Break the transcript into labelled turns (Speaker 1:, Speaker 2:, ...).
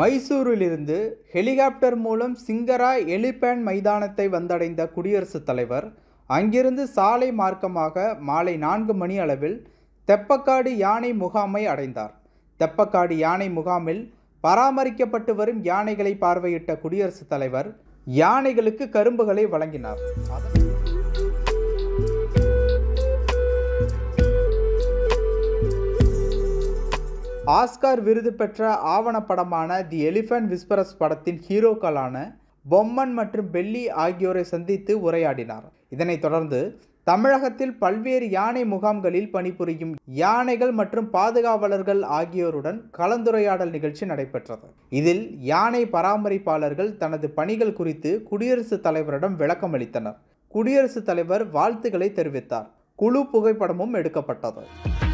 Speaker 1: மைசூரிலிருந்து helicopter மூலம் சிங்கரா எலிபேன் மைதானத்தை வந்தடைந்த குடியரசுத் தலைவர் அங்கிருந்து சாலை மார்க்கமாக மாலை நான்கு மணி அளவில் தெப்பக்காடு யானை முகாமை அடைந்தார் தெப்பக்காடு யானை முகாமில் பராமரிக்கப்பட்டு வரும் யானைகளை பார்வையிட்ட குடியரசுத் தலைவர் யானைகளுக்கு கரும்புகளை வழங்கினார் அதன் ஆஸ்கார் விருது பெற்ற ஆவணப்படமான தி எலிஃபண்ட் விஸ்பரஸ் படத்தின் ஹீரோக்களான பொம்மன் மற்றும் பெல்லி ஆகியோரை சந்தித்து உரையாடினார் இதனைத் தொடர்ந்து தமிழகத்தில் பல்வேறு யானை முகாம்களில் பணிபுரியும் யானைகள் மற்றும் பாதுகாவலர்கள் ஆகியோருடன் கலந்துரையாடல் நிகழ்ச்சி நடைபெற்றது இதில் யானை பராமரிப்பாளர்கள் தனது பணிகள் குறித்து குடியரசுத் தலைவரிடம் விளக்கம் அளித்தனர் குடியரசுத் தலைவர் வாழ்த்துக்களை தெரிவித்தார் குழு புகைப்படமும் எடுக்கப்பட்டது